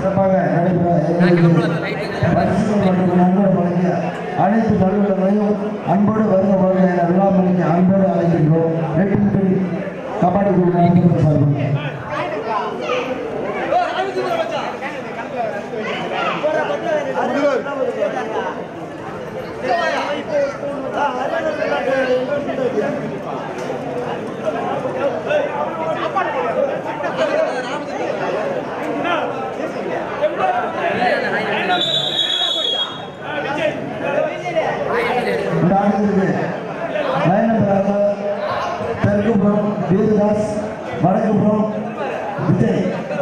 சிறப்பாக நடைபெற எங்களுக்கு பரிசுகள் மற்றும் நண்பர் வழங்கிய அனைத்து நல்வர்களையும் அன்போடு வருக வருக என விழாமணிக்கு அன்போடு அழைக்கின்றோம் வெற்றி கபாடி குழு நண்பர்கள் சார்பில் இந்த ஆட்டத்திற்கு லைனப்பராக தெற்குப்புறம் வீரதாஸ் வடக்குப்புறம் விஜய்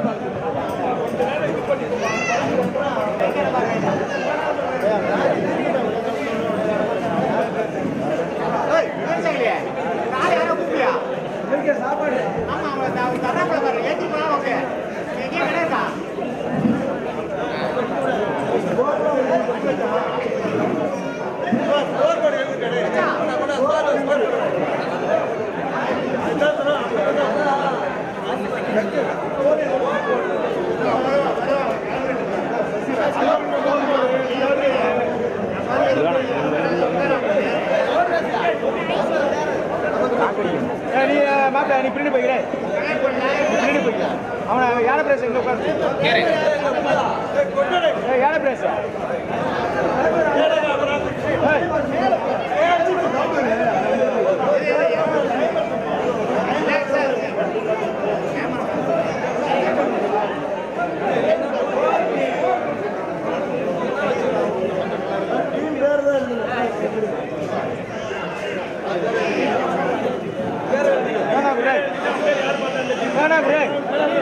ஏய், நீ மாப்பிள்ள நீ பின்னாடி போய்க்கிறே பின்னாடி போய்க்க அவன் யானை பிரேஸ் எங்க உட்காந்து ஏய் யானை பிரேஸ் வேணா பிரேக் வேணா பிரேக்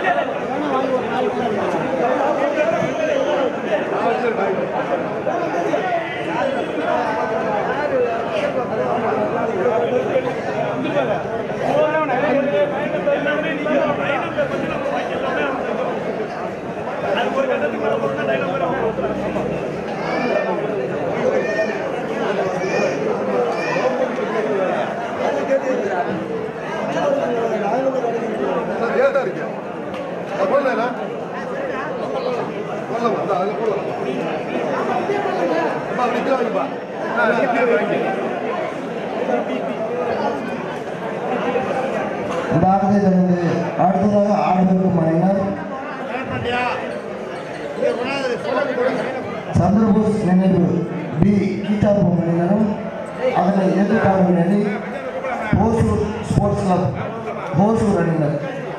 ஏதா இருக்கு அது போடல போடலாம் அந்த அதில் போடலாம் அம்மா அப்படி கீழே வாங்கிப்பா இந்த ஆட்டத்தை தொடர்ந்து அடுத்ததாக ஆடுவதற்கும் அணியினர் சந்திரபோஸ் நினைவு பி கீதாபுரம் அணியினரும் அதனை எதிர்காலம் அணி ஹோசூர் ஸ்போர்ட்ஸ் கிளப் ஹோசூர் அணியினர்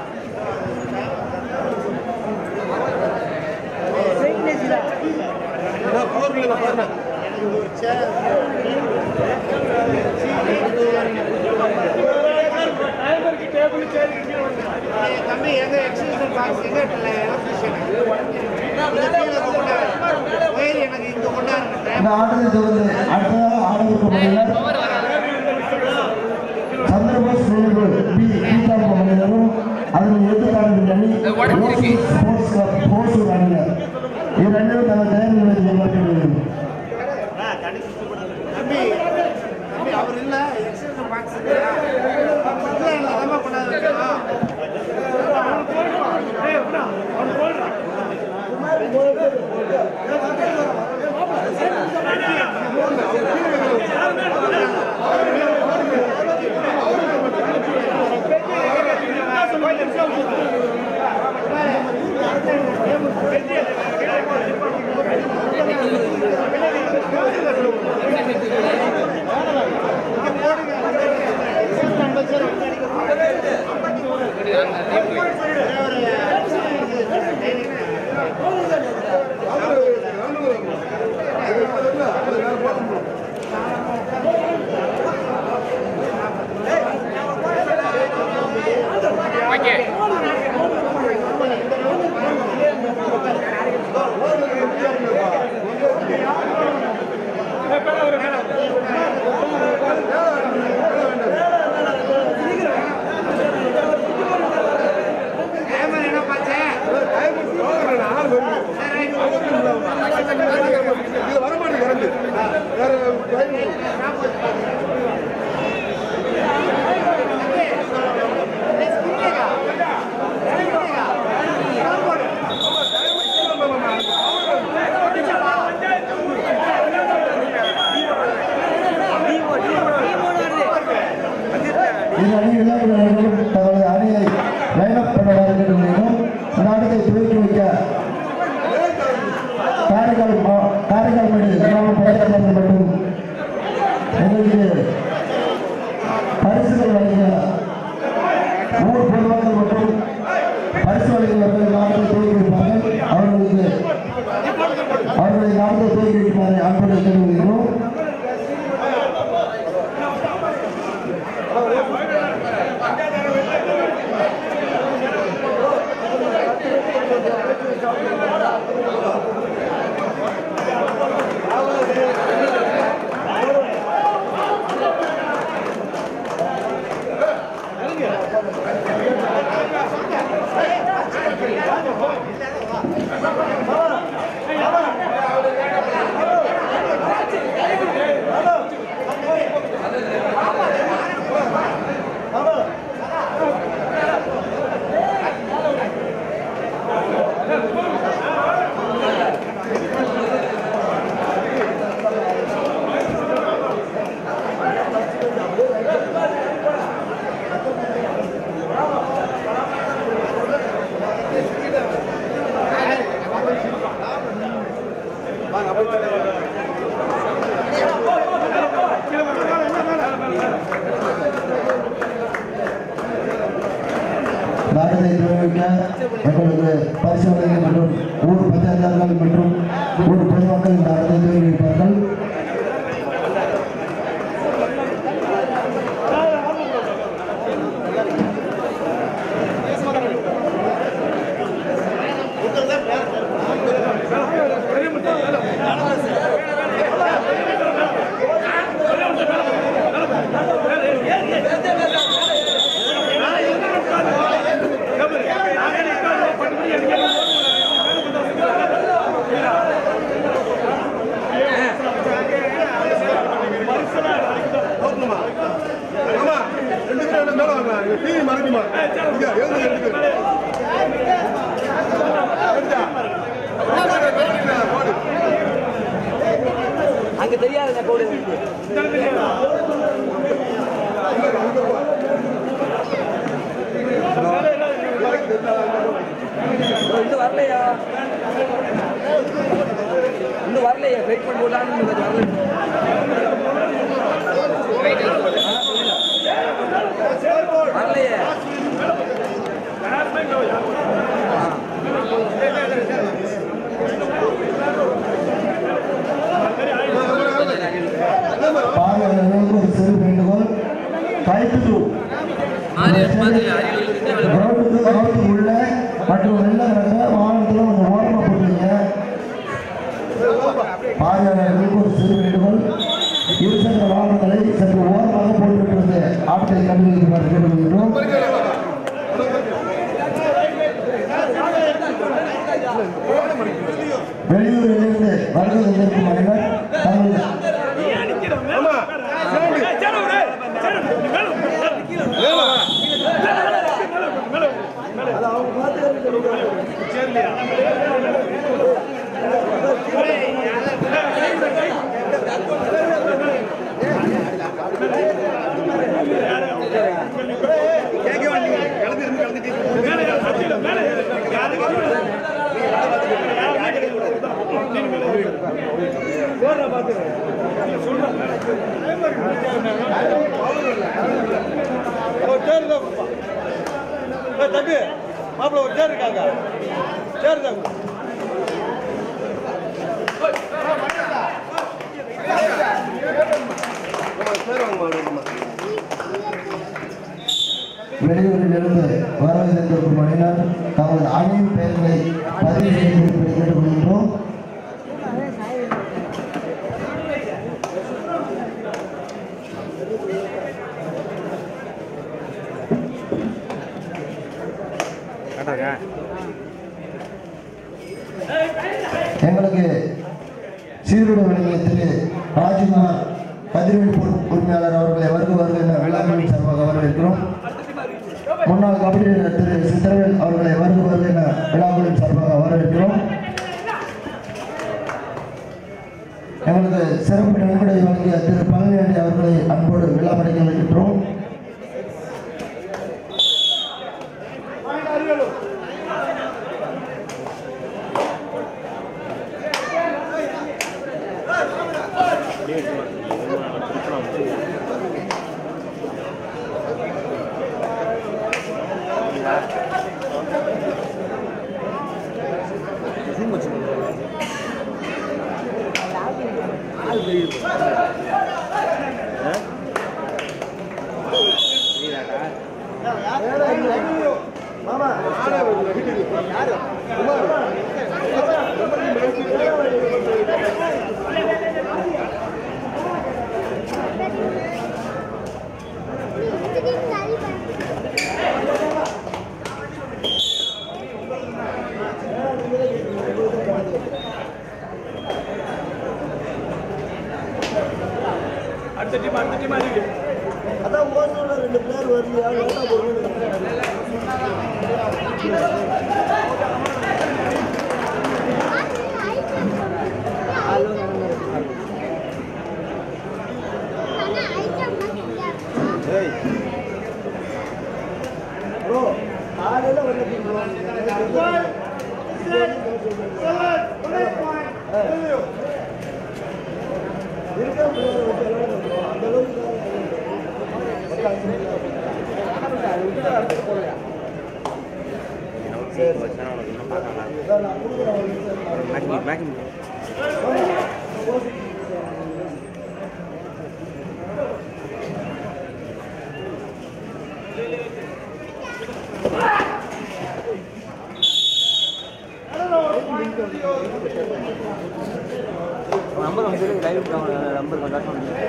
தம்பி எங்க எக்ஸிபிஷன் பாக்ஸ் எங்க எலக்ட்ரிஷியன் ஒயர் எனக்கு இங்க கொண்டாடுங்க இந்த ஆட்டத்தை தொடர்ந்து அடுத்ததாக ஆடுவதற்கும் அணியினர் சந்திரபோஸ் நினைவு பி கீதாபுரம் அணியினரும் அதனை எதிர்காலம் அணி ஹோசூர் ஸ்போர்ட்ஸ் கிளப் ஹோசூர் அணியினர் இரண்டும் தங்கள் தயார் நிலையத்தில் எதிர்பார்க்கிறது தம்பி தம்பி அவர் இல்ல எக்ஸிபிஷன் பாக்ஸ் இல்ல அதமா கொண்டாடுங்க ஆ துவக்கி வைக்க காரைக்கால் மா- காரைக்கால் மேடு கிராம பஞ்சாயத்து மற்றும் எங்களுக்கு பரிசுகள் வழங்கிய ஊர் பொதுமக்கள் மற்றும் பரிசு வழங்கியவர்கள் நாமத்தை துவக்கி வைப்பார்கள் அவர்களுக்கு அவர்களை நாமத்தை துவக்கி வைக்குமாறு அன்போடு கேட்டுக்கொள்கிறோம் நாட்டை துவக்க எங்களுக்கு பரிசு வழங்கிய மற்றும் ஊர் பஞ்சாயத்தார்கள் மற்றும் ஊர் பொதுமக்கள் இந்த நாட்டை துவக்கி வைப்பார்கள் ஆமா ரெண்டு பேரும் என்ன மேல வாங்க டிவி மறைக்குமா இங்க எழுந்து ரெண்டு பேர் எடுத்தா? போடு. அங்க தெரியாதுங்க கோடு இன்னும் வரலையா இன்னும் வரலையா வெயிட் பண்ணி போட்டான்னு இன்னும் கொஞ்சம் வரல வரலையே பார்வையாளர்களுக்கு ஒரு சிறு வேண்டுகோள் கைத்துட்டு கிரவுண்டுக்கு கிரவுண்டுக்கு உள்ள மற்றும் வெளில கிடக்க வாகனத்தில் கொஞ்சம் ஓரமாக போட்டுருங்க பார்வையாளர்களுக்கு ஒரு சிறு வேண்டுகோள் இருசக்கர வாகனங்களை சற்று ஓரமாக போட்டுவிட்டு ஆட்களை கண்டுபிடிக்குமாறு கேட்டுக்கொள்கிறோம் வெளியூரிலிருந்து வருகை வந்திருக்கும் மனிதர் தங்கள் ஆமா ஏமா ஒரு சேர் தான் கொடுப்பா. ஏய், தம்பி மாப்பிள்ள ஒரு சேர் இருக்காங்க சேர் தான் கொடு. பேர் வாங்க மாட்டோம் வெளியூரிலிருந்து வரவு தந்திருக்கும் மனிதர் தமது அணியின் பெயர்களை பதிவு செய்து கேட்டுக்கொள்கிறோம் எங்களுக்கு சீருடை வழங்கிய திரு ராஜ்குமார் பதினெட்டு உரிமையாளர் அவர்களை வருக வருக என விழாக்களின் சார்பாக வரவேற்கிறோம் முன்னாள் கபடி வீரர் திரு சித்திரவேல் அவர்களை வருக வருக என விழாக்களின் சார்பாக வரவேற்கிறோம் எங்களுக்கு சிறப்பு நன்கொடை வழங்கிய திரு பழனியாண்டி அவர்களை அன்போடு விழா படைக்க வைக்கின்றோம் அதான் ஓசோட ரெண்டு பேர் வரலையா லேட்டா போடுறது ப்ரோ காலையில வந்து இருக்க அந்த அளவுக்கு நம்பர் வந்து லைவ் நம்பர் கான்டாக்ட் பண்ணுங்க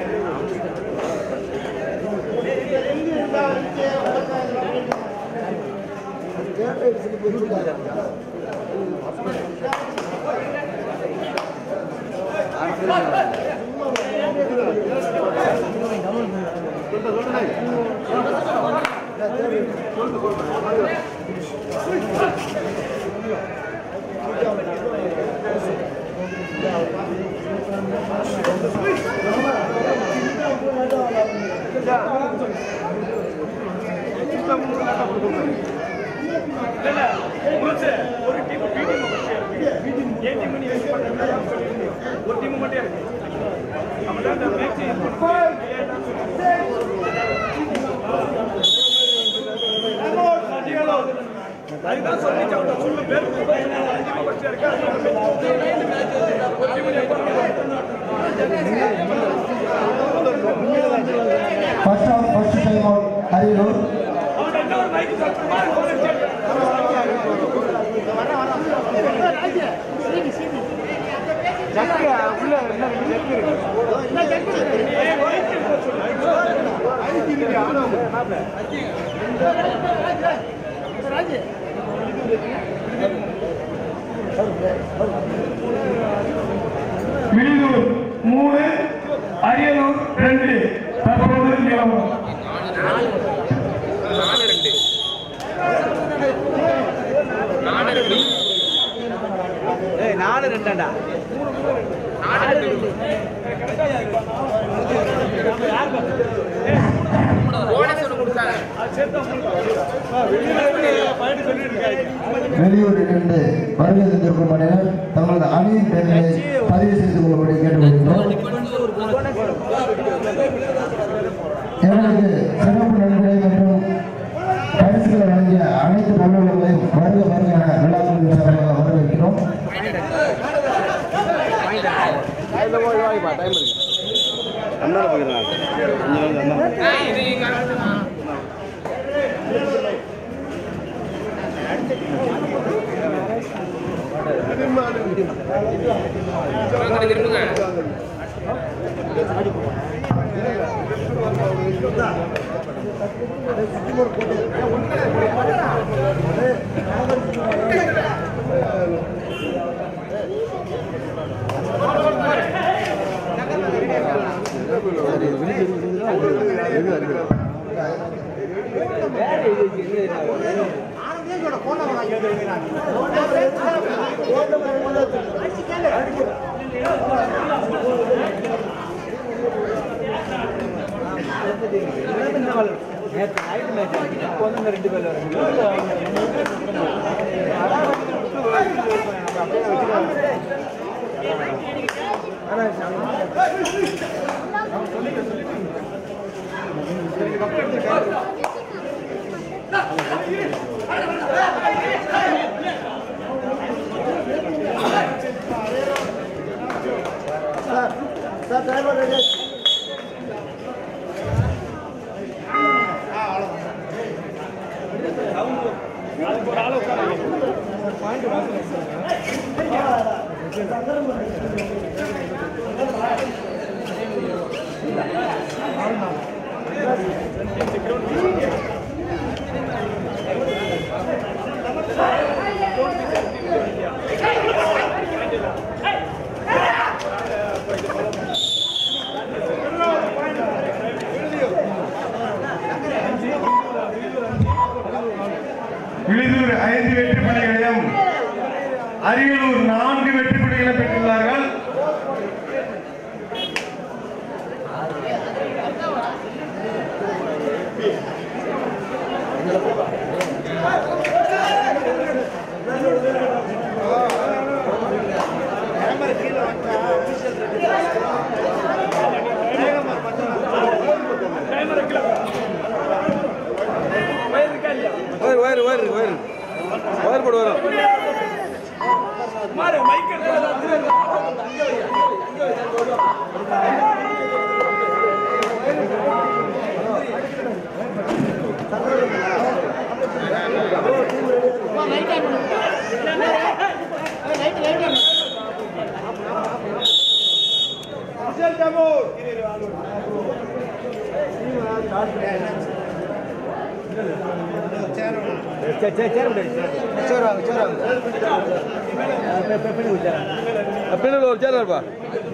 first of first time out Ariyalur Vizhuthur மூணு அரியலூர் ரெண்டு தற்போது நிலவரம் ஏய் நாலு ரெண்டாண்டா வெளியூரிலிருந்து வருகை தந்திருக்கும் அணியினர் தங்களது அணியின் பெயர்களை பதிவு செய்து கொள்ளும்படி கேட்டுக்கொள்கிறோம் எங்களுக்கு சிறப்பு நன்கொடை மற்றும் பரிசுகளை வழங்கிய அனைத்து நல்லுள்ளங்களையும் வருக வருக என விழாக்களின் சார்பாக வரவேற்கிறோம் நேற்று நைட்டு மேட்ச் இப்போ வந்து இந்த ரெண்டு பேர் சார் சார் விழுதூர் ஐந்து வெற்றி புள்ளிகளையும் அரியலூர் நான்கு வெற்றி புள்ளிகளை பெற்றுள்ளார்கள் wire wire wire wire wire போடு வரும் பின்னாடி ஒரு சேர் இருப்பா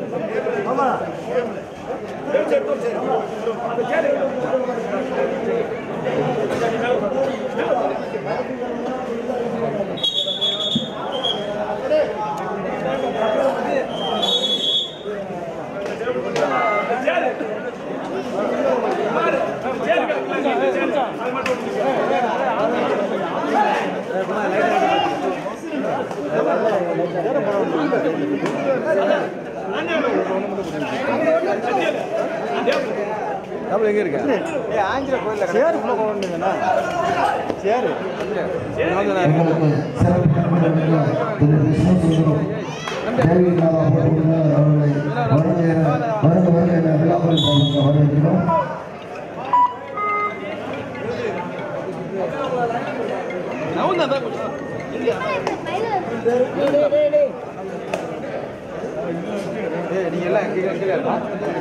டபுள் எங்க இருக்கு எங்களுக்கு சிறப்பு கண்மணியாக திரு விஷ்ணுசுந்தரம் தேவிநாதா போட்டுள்ளார் அவர்களை வருக என வருக வருக என விழாக்களில் பங்கு வரவேற்கிறோம் நீங்க எல்லாம் கீழே கீழே இருக்கா?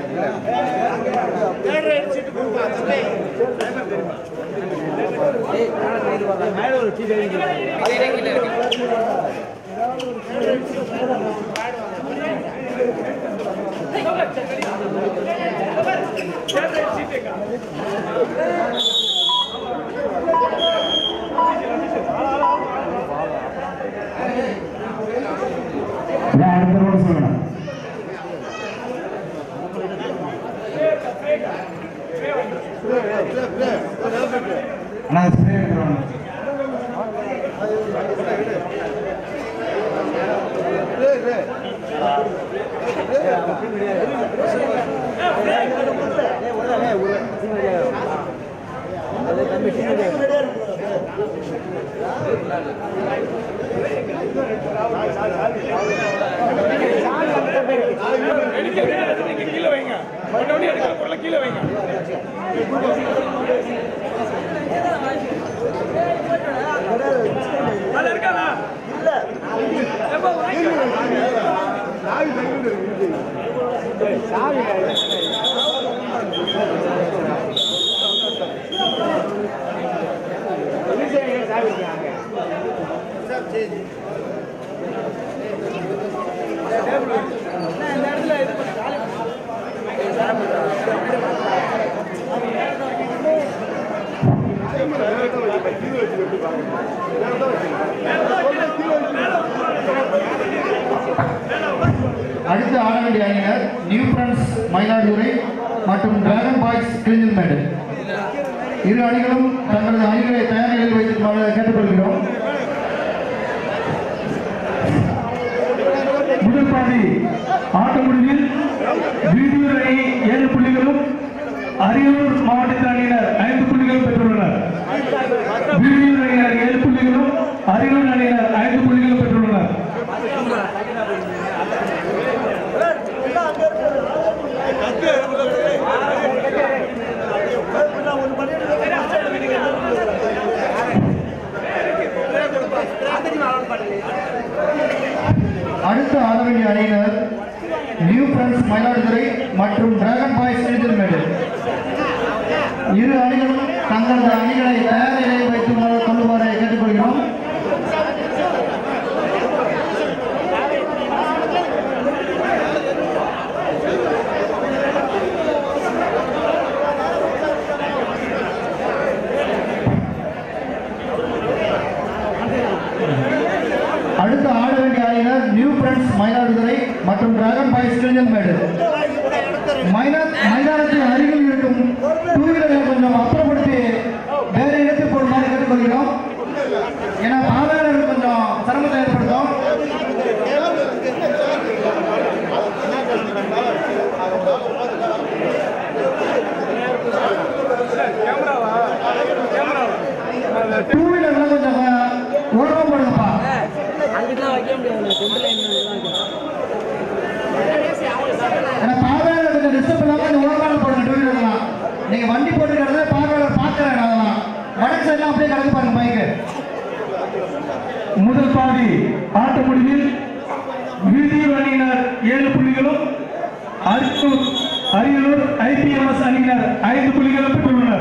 நான் அடுத்த ரோடு சொல்லணும் அண்ணா ஸ்ப்ரே எடுத்துருவாங்க அடுத்து ஆட வேண்டிய அணியினர் நியூ ஃப்ரெண்ட்ஸ் மயிலாடுதுறை மற்றும் டிராகன் பாய்ஸ் கிளிஞ்சல்மேடு இரு அணிகளும் தங்களது அணிகளை தயார் நிலையில் வைத்திருக்குமாறு கேட்டுக்கொள்கிறோம் முதல் பாதி ஆட்ட முடிவில் வீடியூர் அணி ஏழு புள்ளிகளும் அரியலூர் மாவட்ட அணியினர் ஐந்து புள்ளிகளும் பெற்றுள்ளனர் வீடியூர் அணியினர் ஏழு புள்ளிகளும் அரியலூர் அணியினர் ஐந்து புள்ளிகளும் பெற்றுள்ளனர் அடுத்து ஆட வேண்டிய அணியினர் நியூ ஃப்ரெண்ட்ஸ் மயிலாடுதுறை மற்றும் டிராகன் பாய்ஸ் நீச்சல்மேடு இரு அணிகளும் தங்களது அணிகளை தயார் நிலையில் வைத்து கொள்ளுமாறு கேட்டுக்கொள்கிறோம் அடுத்து ஆட வேண்டிய அணியினர் நியூ ஃப்ரெண்ட்ஸ் மயிலாடுதுறை மற்றும் டிராகன் பாய்ஸ் கிளிஞ்சல்மேடு மைனா மைதானத்தின் அருகில் இருக்கும் டூ வீலரை கொஞ்சம் அப்புறப்படுத்தி வேற இடத்துக்கு போடுமாறு கேட்டுக்கொள்கிறோம் ஏன்னா பார்வையாளர்கள் கொஞ்சம் சிரமத்தை ஏற்படுத்தும் டூ வீலர்லாம் கொஞ்சம் ஓரமாக போடுங்கப்பா அங்கிட்டுலாம் வைக்க முடியாது டெம்பிள் ஏன்னா பார்வையாளர் கொஞ்சம் டிஸ்டர்ப் இல்லாமல் இந்த ஓரமாக போடுங்க டூ வீலர்லாம் நீங்கள் வண்டி போட்டுக்கிறத பார்வையாளர் பார்க்குறாங்க அதெல்லாம் வடக்கு சைட்லாம் அப்படியே கிடக்கு பாருங்க பைக்கு முதல் பாதி ஆட்ட முடிவில் வீதியூர் அணியினர் ஏழு புள்ளிகளும் அரியலூர் அரியலூர் ஐபிஎம்எஸ் அணியினர் ஐந்து புள்ளிகளும் பெற்றுள்ளனர்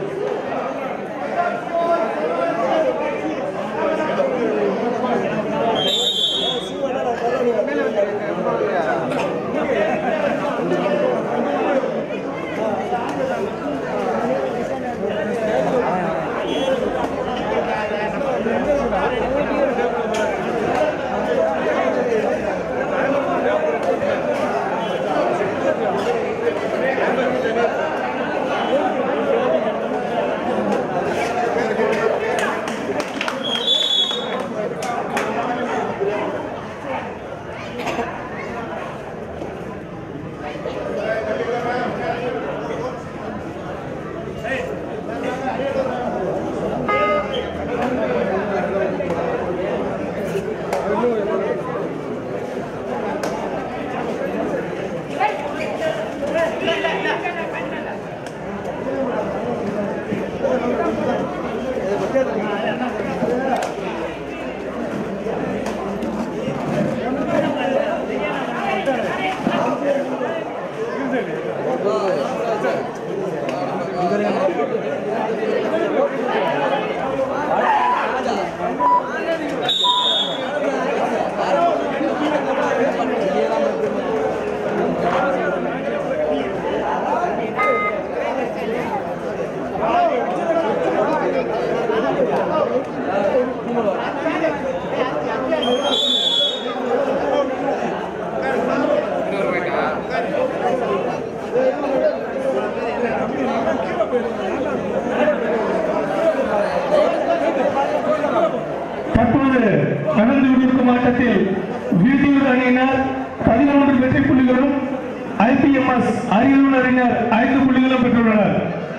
தற்போது நடந்து கொண்டிருக்கும் ஆட்டத்தில் வீதியூர் அணியினர் பதிமூன்று வெற்றி புள்ளிகளும் ஐபிஎம்எஸ் அரியலூர் அணியினர் ஐந்து புள்ளிகளும் பெற்றுள்ளனர்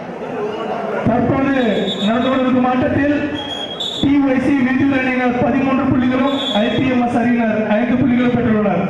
தற்போது நடந்து கொண்டிருக்கும் ஆட்டத்தில் டிஒய்சி வீதியூர் அணியினர் பதிமூன்று புள்ளிகளும் ஐபிஎம்எஸ் அணியினர் ஐந்து புள்ளிகளும் பெற்றுள்ளனர்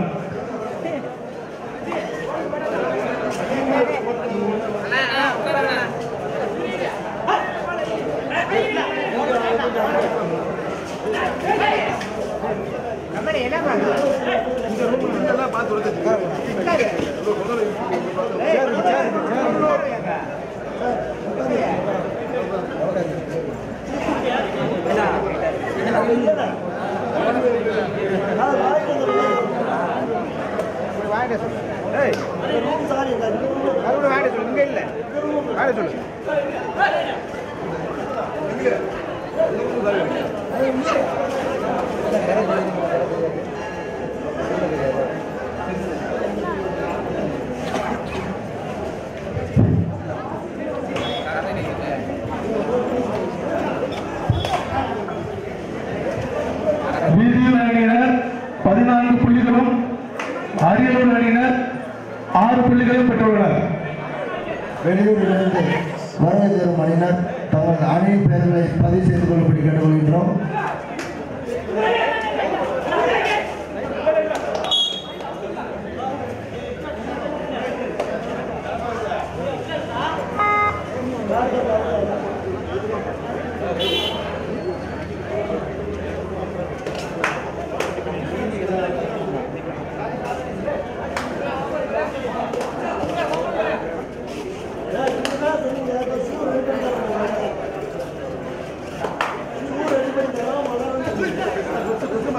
வீதியூர் அணியினர் பதினான்கு புள்ளிகளும் அரியலூர் அணியினர் ஆறு புள்ளிகளும் பெற்றுள்ளனர் வெளியூரிலிருந்து வருகை தரும் அணியினர் தங்கள் அணியின் பெயர்களை பதிவு செய்து கொள்ளும்படி கேட்டுக்கொள்கின்றோம்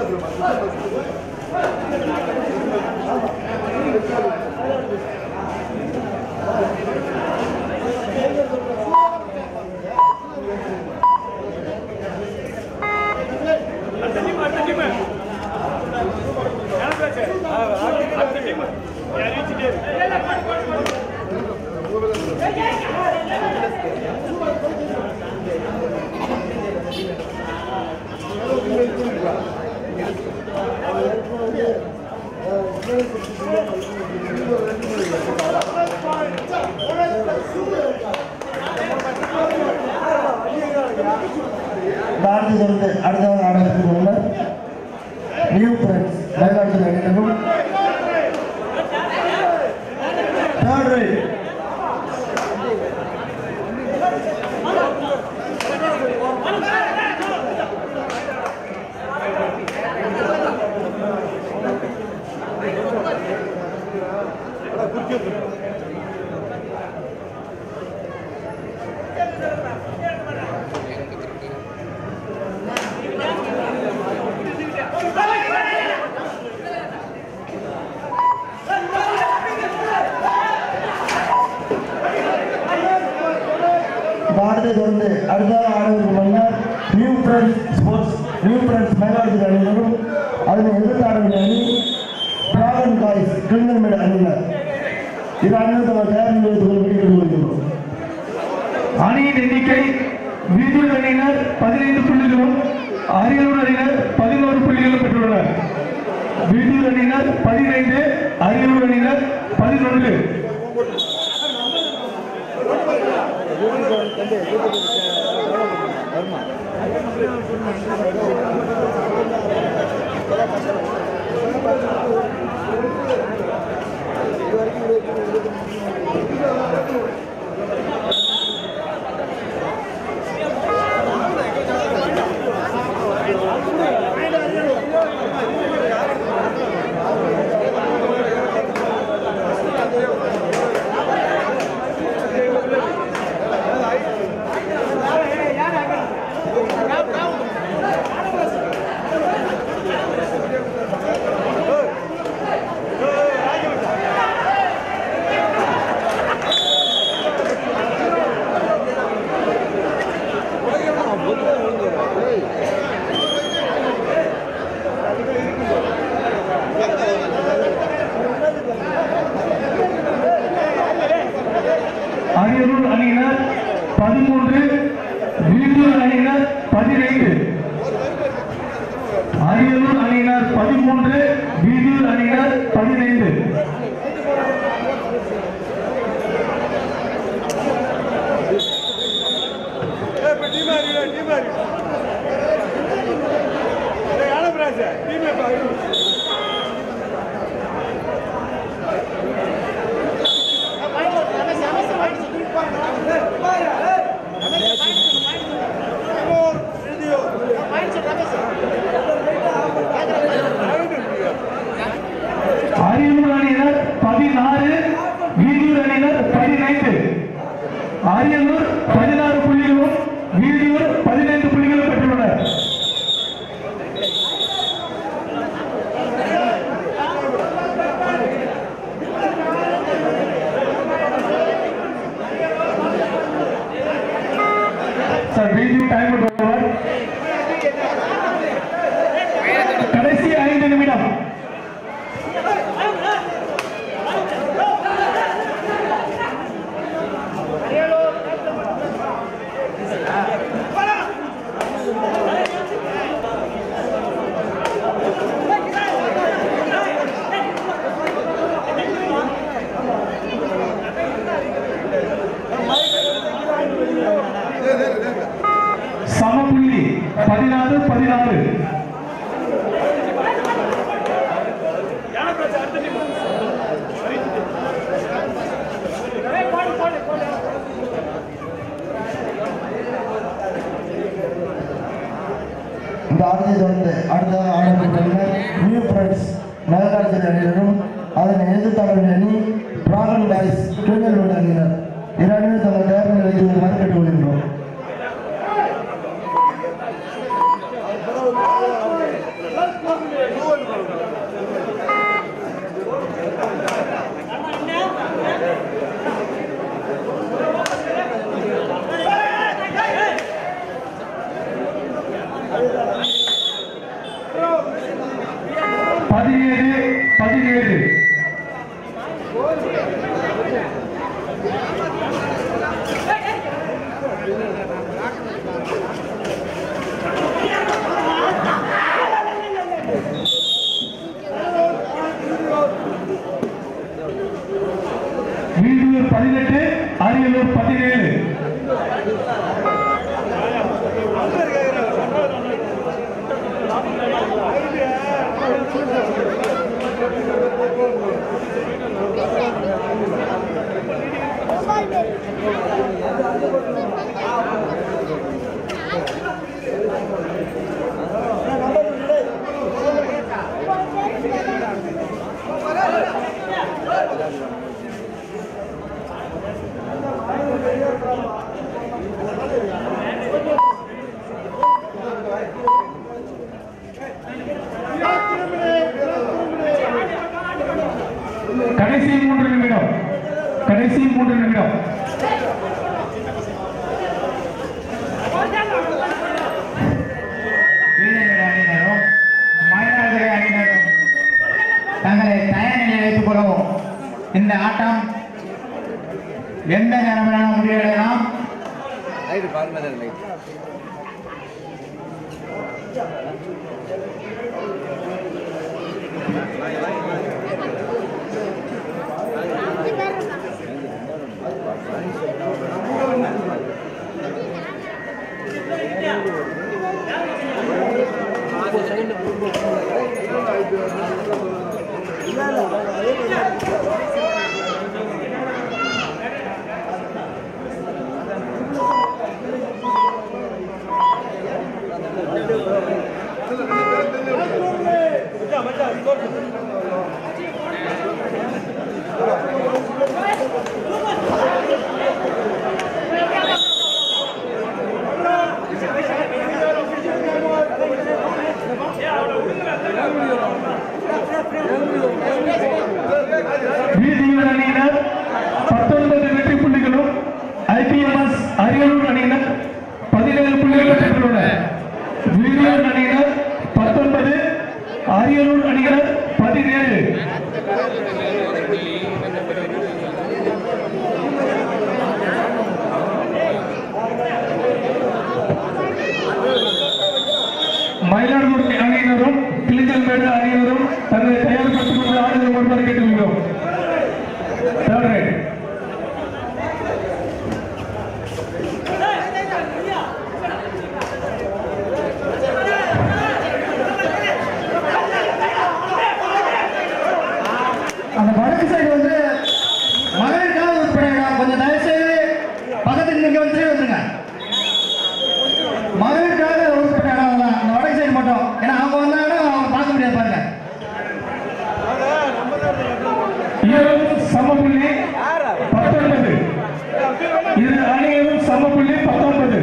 இந்த ஆட்டத்தை தொடர்ந்து அடுத்ததாக ஆடத்திற்கு முன்னர் நியூ ஃப்ரெண்ட்ஸ் மயிலாடுதுறை அணியினரும் தேர்ட் ரைட் இந்த ஆட்டத்தை தொடர்ந்து அடுத்ததாக ஆடுவதற்கு முன்னர் New Friends Sports New Friends Mayiladuthurai அணியினரும் அதனை எதிர்த்து ஆடக்கூடிய அணி டிராகன் காய்ஸ் கிளிங்கல்மேடு அணியினர் இது அணியில் தங்கள் தயார் நிலையத்துக்கு வெளியிட்டு வருகின்றோம் அணியின் எண்ணிக்கை வீதியூர் அணியினர் பதினைந்து புள்ளிகளும் அரியலூர் அணியினர் பதினோரு புள்ளிகளும் பெற்றுள்ளனர் வீதியூர் அணியினர் பதினைந்து அரியலூர் அணியினர் பதினொன்று அரியலூர் அணியினர் பதிமூன்று வீதியூர் அணியினர் பதினைந்து அரியலூர் அணியினர் பதிமூன்று வீதியூர் அணியினர் பதினைந்து ஏய், இப்ப டீமா இருக்கா டீமா இருக்கு ஏய், அனுப்புறாச்சு டீமே பாரு அரியலூர் அணியினர் பதினாறு வீதியூர் அணியினர் பதினைந்து அரியலூர் பதினாறு புள்ளிகளும் வீதியூர் பதினைந்து புள்ளிகளும் பெற்றுள்ளனர் சார் வீதியூர் டைம் ஓவர் கடைசி ஐந்து நிமிடம் சமபுள்ளி பதினாறு பதினாறு இந்த ஆட்டத்தை தொடர்ந்து அடுத்ததாக ஆடப்பட்டுள்ள நியூ ஃப்ரெண்ட்ஸ் மயிலாடுதுறை அணியினரும் அதனை எதிர்த்து ஆடக்கூடிய அணி டிராகன் பாய்ஸ் கிளிங்கல்மேடு அணியினர் இரு அணியினர் தங்கள் தயார் நிலையத்தில் மறுக்கட்டு கொள்கின்றோம் ஏய் பதினேழு வீடூர் பதினெட்டு அரியலூர் பதினேழு கடைசி மூன்று நிமிடம் கடைசி மூன்று நிமிடம் வீரர்கள் அணியினரும் மயிலாடுதுறை அணியினரும் தங்களை தயார் நிலையில் வைத்துக் கொள்ளவும் இந்த ஆட்டம் எந்த நேரமிலான முடிவெடுக்கலாம் லைட் பாருங்க லைட் மச்சான் மச்சான் தோற்று வீதியூர் அணியினர் பத்தொன்பது வெற்றி புள்ளிகளும் ஐபிஎம்எஸ் அரியலூர் அணியினர் பதினேழு புள்ளிகள் பெற்றுள்ளனர் வீதியூர் அணியினர் பத்தொன்பது அரியலூர் அணியினர் பதினேழு மயிலாடுதுறை அணியினரும் கிளிஞ்சல்மேடு அணியினரும் தங்களை தயார்படுத்திக் கொண்டு ஆடுகள் வருமாறு கேட்டுக்கொள்கிறோம் Third rate. அந்த வடக்கு சைடு வந்து மகளிருக்காக உட்பட கொஞ்சம் தயவு செய்து பக்கத்துக்கு நீங்க வந்து வந்துருங்க மகளிருக்காக உட்பட்ட இடம் தான் அந்த வடக்கு சைடு மட்டும் ஏன்னா அவங்க வந்தாங்கன்னா அவங்க பார்க்க முடியாது பாருங்க இருவரும் சமப்புள்ளி பத்தொன்பது இரு அணிகளும் சமப்புள்ளி பத்தொன்பது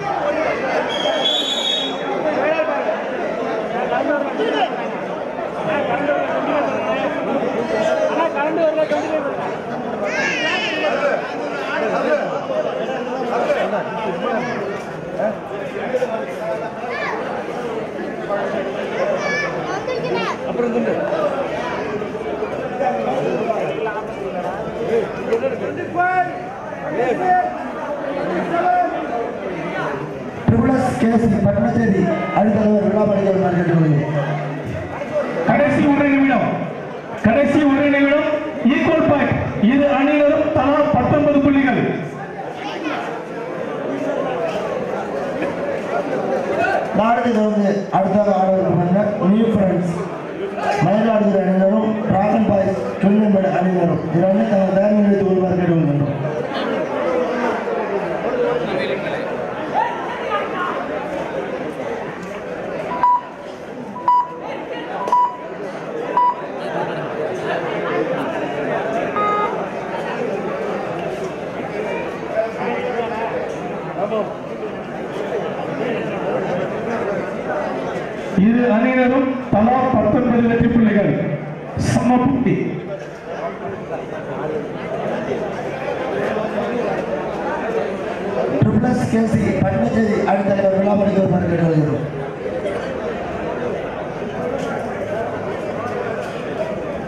அப்புறம் துண்டு ட்ரிபிள்எஸ் கேசி பட்டணச்சேரி அடுத்தவர் விழாமணிகள் கேட்டுக்கொள்கிறேன் கடைசி ஒரு நிமிடம் கடைசி ஒரு நிமிடம் ஈக்குவல் பாயிண்ட் இரு அணியினரும் தலா பத்தொன்பது புள்ளிகள் நாடுக்கு வந்து அடுத்ததாக ஆடுவாங்க நியூ ஃப்ரெண்ட்ஸ் மயிலாடுதுறை அணியினரும் டிராகன் பாய்ஸ் கிளிநம்பேடு அணியினரும் இரண்டு தங்கள் தயார் நிலையத்து ஒருவர் கேட்டுக்கொள்கின்றோம் இரு அணியினரும் தலா பத்தொன்பது வெற்றி புள்ளிகள் சம புள்ளி ட்ரிபிள்எஸ் கேசி பட்டணச்சேரி அடுத்தவர் விழாமணிக்கு ஒருவர் கேட்டுக்கொள்கிறோம்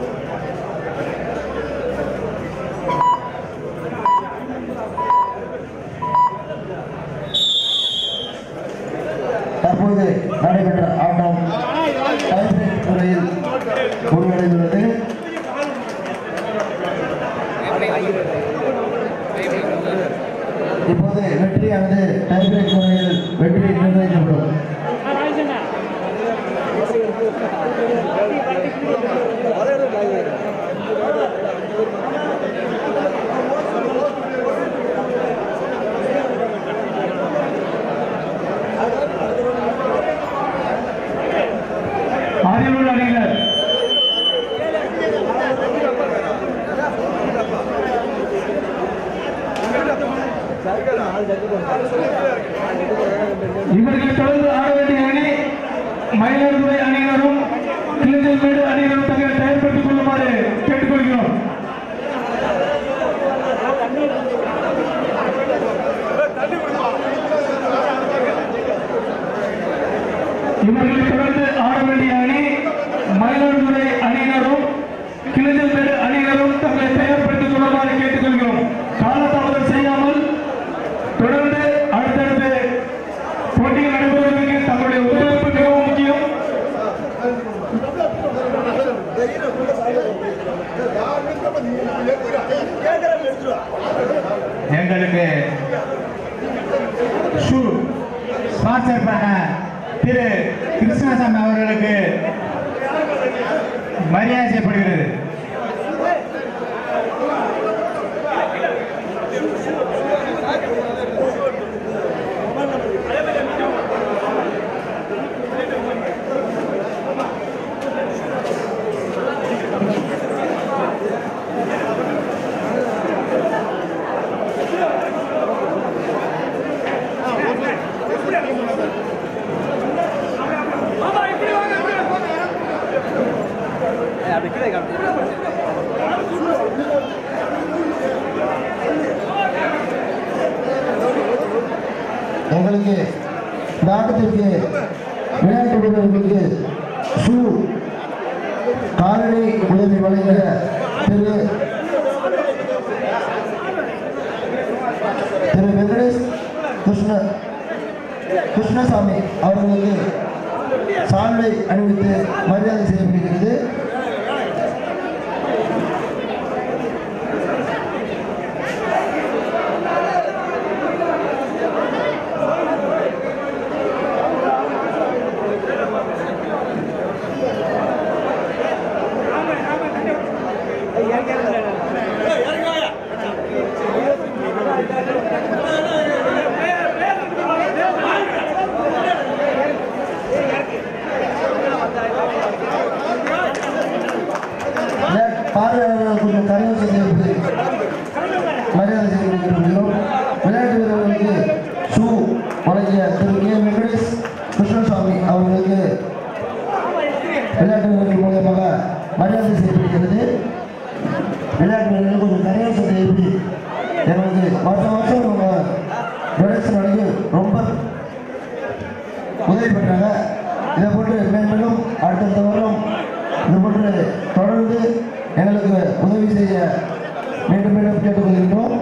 போட்டியானது டைபிரேக் முறையில் வெற்றி நிர்ணயிக்கப்படும் அரியலூர் அணியினர் இவர்கள் தொடர்ந்து ஆட வேண்டிய அணி மயிலாடுதுறை அணியினரும் கிளிஞ்சல்மேடு அணியினரும் தங்களை தயார்படுத்திக் கொள்ளுமாறு கேட்டுக்கொள்கிறோம் இவர்களை தொடர்ந்து ஆட வேண்டிய அணி மயிலாடுதுறை அணியினரும் கிளிஞ்சல்மேடு அணியினரும் தங்களை தயார்படுத்திக் கொள்ளுமாறு கேட்டுக்கொள்கிறோம் காலதாமதம் செய்யாமல் தொடர்ந்து அடுத்தடுத்து போட்டிகள் நடைபெறுவதற்கு தங்களுடைய ஒத்துழைப்பு மிகவும் முக்கியம் எங்களுக்கு ஷூ ஸ்பான்சர் பண்ண திரு கிருஷ்ணசாமி அவர்களுக்கு மரியாதை செய்யப்படுகிறது அப்படி கீழே காமிச்சு எங்களுக்கு இந்த ஆட்டத்திற்கு விளையாட்டு வீரர்களுக்கு ஷூ காலணி உதவி வழங்கிய திரு திரு வெங்கடேஷ் கிருஷ்ண கிருஷ்ணசாமி அவர்களுக்கு சால்வை அணிவித்து மரியாதை செய்யப்படுகிறது பார்வையாளர்கள் கொஞ்சம் கரையோசை செய்து மரியாதை செய்யப்படுகிறோம் விளையாட்டு வீரர்களுக்கு ஷூ வழங்கிய திரு கே வெங்கடேஷ் கிருஷ்ணசாமி அவர்களுக்கு விளையாட்டு வீரர்கள் மூலமாக மரியாதை செய்யப்படுகிறது விளையாட்டு வீரர்கள் கொஞ்சம் கரையோசை செய்து எங்களுக்கு வருஷம் வருஷம் அவங்க டொனேஷன் வழங்கி ரொம்ப உதவி பண்ணுறாங்க இதை போட்டு மேன்மேலும் அடுத்தடுத்த வருடம் இது போன்று தொடர்ந்து எங்களுக்கு உதவி செய்ய மீண்டும் மீண்டும் கேட்டுக்கொள்கின்றோம்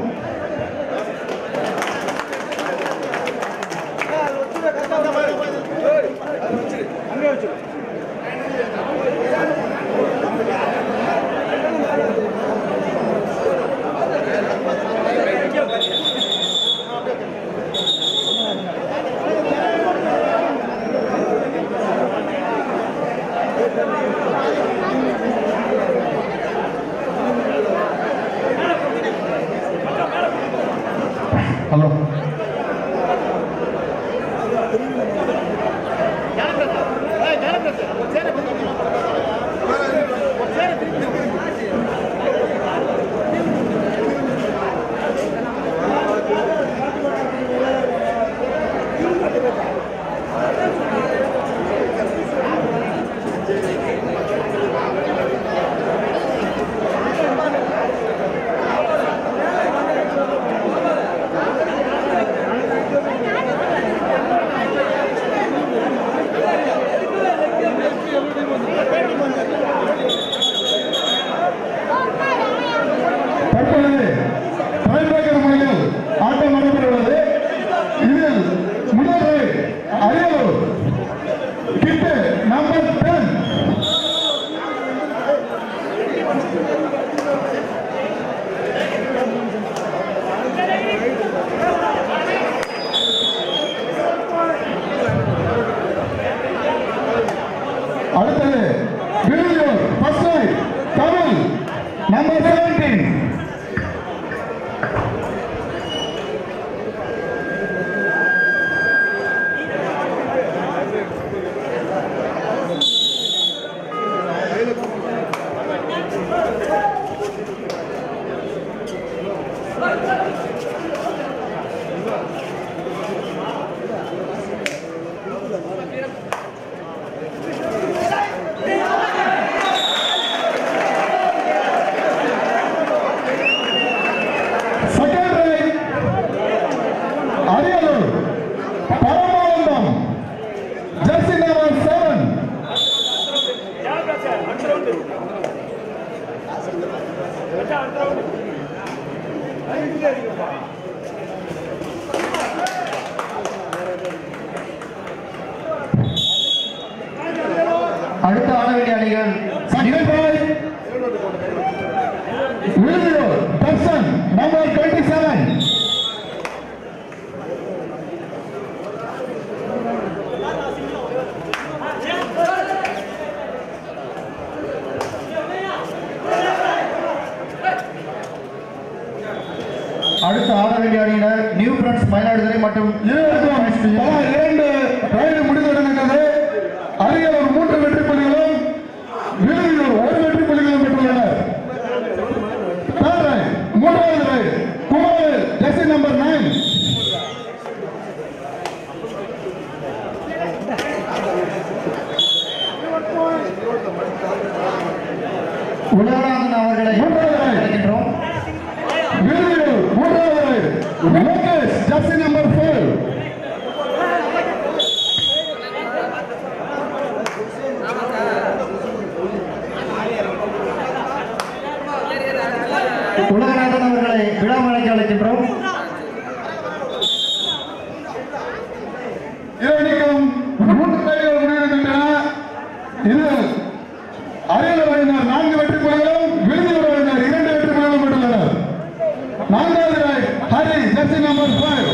ஹலோ அடுத்தது Virudhunagar first raid Tamil number seventeen second raid Ariyalur Paramanandam jersey number seven அடுத்த ஆட வேண்டிய அணிகள் விழுதுரோர் தர்சன் நம்பர் டுவெண்ட்டி செவன் அடுத்த ஆட வேண்டிய அணியினர் நியூ ஃப்ரெண்ட்ஸ் மயிலாடுதுறை மற்றும் இரண்டு ரைடு முடிந்துவிட்டது அரியலூர் மூன்று வெற்றி புள்ளிகளும் விருதுநகர் ஒரு வெற்றி புள்ளிகளும் பெற்றுள்ளனர் Third ரைடு மூன்றாவது raid Kumaravel jersey number nine Ulaganathan அவர்களை அழைக்கின்றோம் விருதுநகர் மூன்றாவது raid Lokesh jersey number four Ulaganathan அவர்களை விழாமலைக்கு அழைக்கின்றோம் இரணிக்கும் மூன்று கைகள் முடிவெடுக்கின்றன இது அரியலூர் அணியினர் நான்கு வெற்றி புள்ளிகளும் விருதுநகர் அணியினர் இரண்டு வெற்றி புள்ளிகளும் பெற்றுள்ளனர் நான்காவது raid Hari jersey number five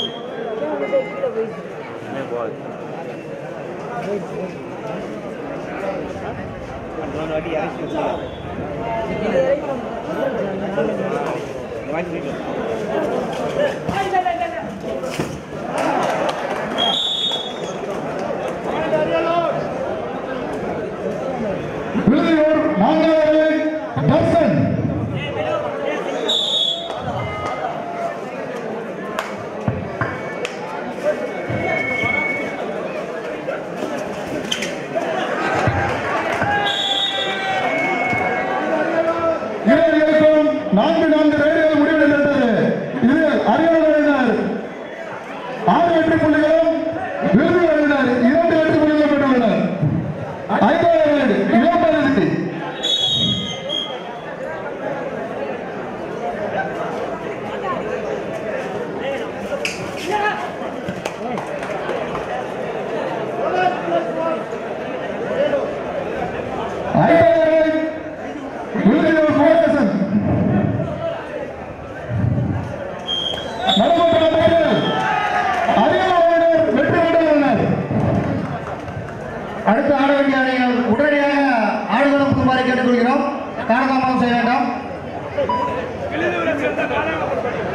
Virudhunagar நான்காவது தர்சன் இளைஞர்களுக்கும் நான்கு நான்கு ரைடுகள் முடிவெடுத்தது இது அரியலூரினர் ஆறு வெற்றி புள்ளிகளும் விருதுநகரினர் இரண்டு வெற்றி புள்ளிகளும் பெற்றுள்ளனர் ஐந்தாவது ரைடு இளம்பல் இறுதி ஐந்தாவது ரைடு விருதுநகர் கோடேசன் நடைபெற்ற ஆட்டத்தில் அரியலூரினர் வெற்றி பெற்றுள்ளனர் அடுத்து ஆட வேண்டிய அணிகள் உடனடியாக ஆடுகளம் புகுமாறு கேட்டுக்கொள்கிறோம் காலதாமதம் செய்ய வேண்டாம்